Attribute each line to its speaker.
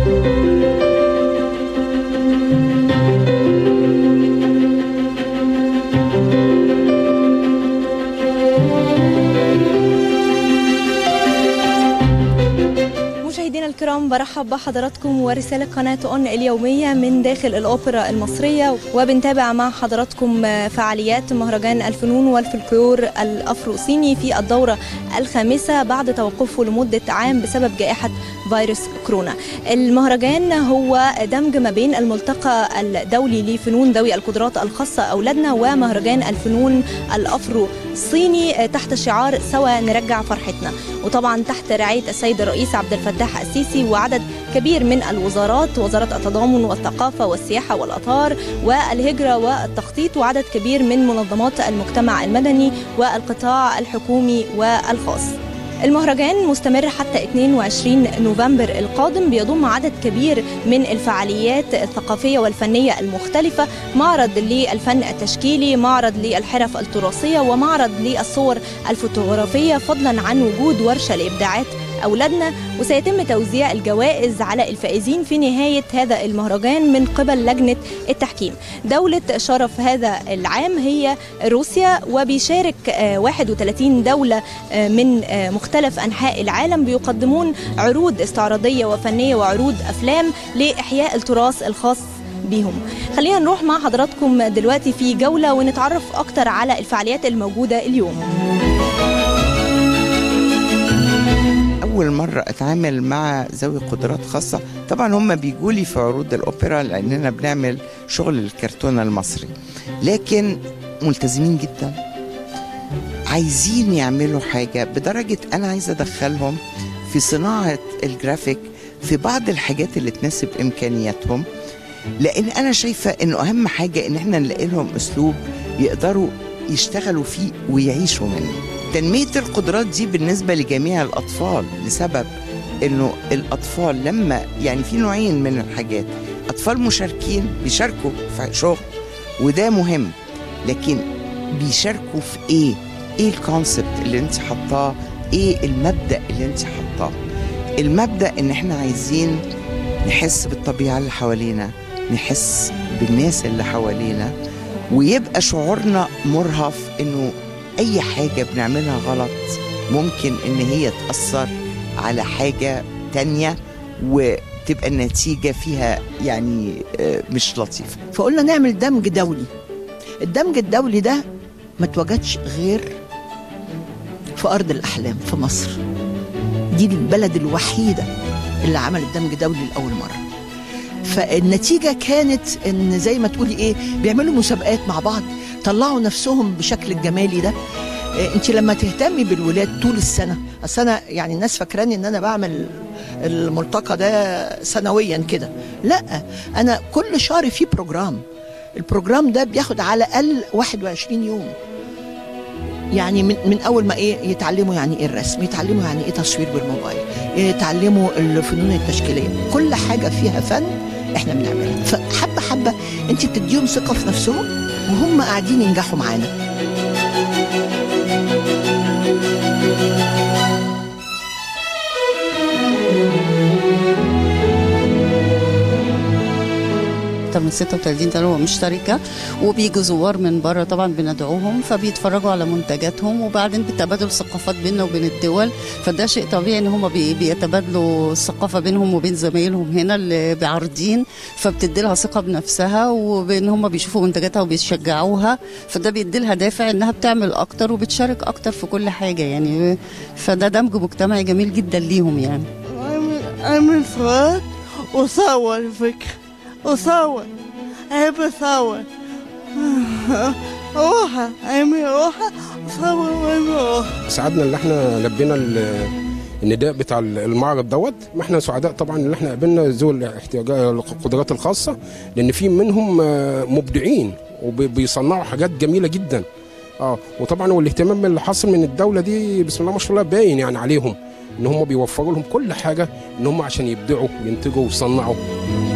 Speaker 1: مشاهدينا الكرام برحب بحضراتكم ورسالة قناة أون اليومية من داخل الأوبرا المصرية وبنتابع مع حضراتكم فعاليات مهرجان الفنون والفلكلور الأفرو صيني في الدورة الخامسة بعد توقفه لمدة عام بسبب جائحة فيروس كورونا المهرجان هو دمج ما بين الملتقى الدولي لفنون ذوي القدرات الخاصة أولادنا ومهرجان الفنون الأفرو صيني تحت شعار سوا نرجع فرحتنا وطبعا تحت رعاية السيد الرئيس عبد الفتاح السيسي وعدد كبير من الوزارات وزارة التضامن والثقافة والسياحة والأطار والهجرة والتخطيط وعدد كبير من منظمات المجتمع المدني والقطاع الحكومي والخاص المهرجان مستمر حتى 22 نوفمبر القادم بيضم عدد كبير من الفعاليات الثقافية والفنية المختلفة معرض للفن التشكيلي معرض للحرف التراثية ومعرض للصور الفوتوغرافية فضلا عن وجود ورشة لإبداعات أولادنا وسيتم توزيع الجوائز على الفائزين في نهاية هذا المهرجان من قبل لجنة التحكيم دولة شرف هذا العام هي روسيا وبيشارك آه، 31 دولة آه، من آه، مختلف أنحاء العالم بيقدمون عروض استعراضية وفنية وعروض أفلام لإحياء التراث الخاص بيهم خلينا نروح مع حضراتكم دلوقتي في جولة ونتعرف أكتر على الفعاليات الموجودة اليوم
Speaker 2: أول مرة أتعامل مع ذوي قدرات خاصة طبعا هم بيجوا لي في عروض الأوبرا لأننا بنعمل شغل الكرتون المصري لكن ملتزمين جدا عايزين يعملوا حاجة بدرجة أنا عايز أدخلهم في صناعة الجرافيك في بعض الحاجات اللي تناسب إمكانياتهم لأن أنا شايفة إنه أهم حاجة إن إحنا نلاقي لهم أسلوب يقدروا يشتغلوا فيه ويعيشوا منه تنمية القدرات دي بالنسبة لجميع الأطفال لسبب إنه الأطفال لما يعني في نوعين من الحاجات أطفال مشاركين بيشاركوا في شغل وده مهم لكن بيشاركوا في إيه؟ إيه الكونسبت اللي أنت حطاه؟ إيه المبدأ اللي أنت حطاه؟ المبدأ إن إحنا عايزين نحس بالطبيعة اللي حوالينا نحس بالناس اللي حوالينا ويبقى شعورنا مرهف إنه اي حاجه بنعملها غلط ممكن ان هي تاثر على حاجه تانية وتبقى النتيجه فيها يعني آه، مش لطيفه
Speaker 3: فقلنا نعمل دمج دولي الدمج الدولي ده ما اتوجدش غير في أرض الأحلام في مصر دي البلد الوحيدة اللي عملت دمج دولي لأول مرة فالنتيجة كانت إن زي ما تقولي إيه بيعملوا مسابقات مع بعض طلعوا نفسهم بشكل الجمالي ده إيه، انت لما تهتمي بالولاد طول السنه اصل انا يعني الناس فاكراني ان انا بعمل الملتقى ده سنويا كده لا انا كل شهر في بروجرام البروجرام ده بياخد على الاقل 21 يوم يعني من, من اول ما ايه يتعلموا يعني ايه الرسم يتعلموا يعني ايه تصوير بالموبايل يتعلموا الفنون التشكيليه كل حاجه فيها فن احنا بنعملها فحبه حبه انت بتديهم ثقه في نفسهم وهم قاعدين ينجحوا معانا
Speaker 4: اكتر من 36 دوله مشتركه وبيجوا زوار من بره طبعا بندعوهم فبيتفرجوا على منتجاتهم وبعدين بالتبادل الثقافات بيننا وبين الدول فده شيء طبيعي ان هم بي- بيتبادلوا الثقافه بينهم وبين زمايلهم هنا اللي بعارضين فبتدي لها ثقه بنفسها وبان هم بيشوفوا منتجاتها وبيشجعوها فده بيدي لها دافع انها بتعمل اكتر وبتشارك اكتر في كل حاجه يعني فده دمج مجتمعي جميل جدا ليهم يعني
Speaker 5: اعمل اعمل صوت وصور فكرة وصور احب اصور روحة اعمل روحة وصور واعمل روحة
Speaker 6: سعدنا اللي احنا لبينا ال- النداء بتاع المعرض دوت ما احنا سعداء طبعا اللي احنا قابلنا ذوي الاحتياجات القدرات الخاصه لان في منهم آه، مبدعين وبيصنعوا حاجات جميله جدا اه وطبعا والاهتمام اللي حاصل من الدوله دي بسم الله ما شاء الله باين يعني عليهم ان هم بيوفروا لهم كل حاجه ان هم عشان يبدعوا وينتجوا ويصنعوا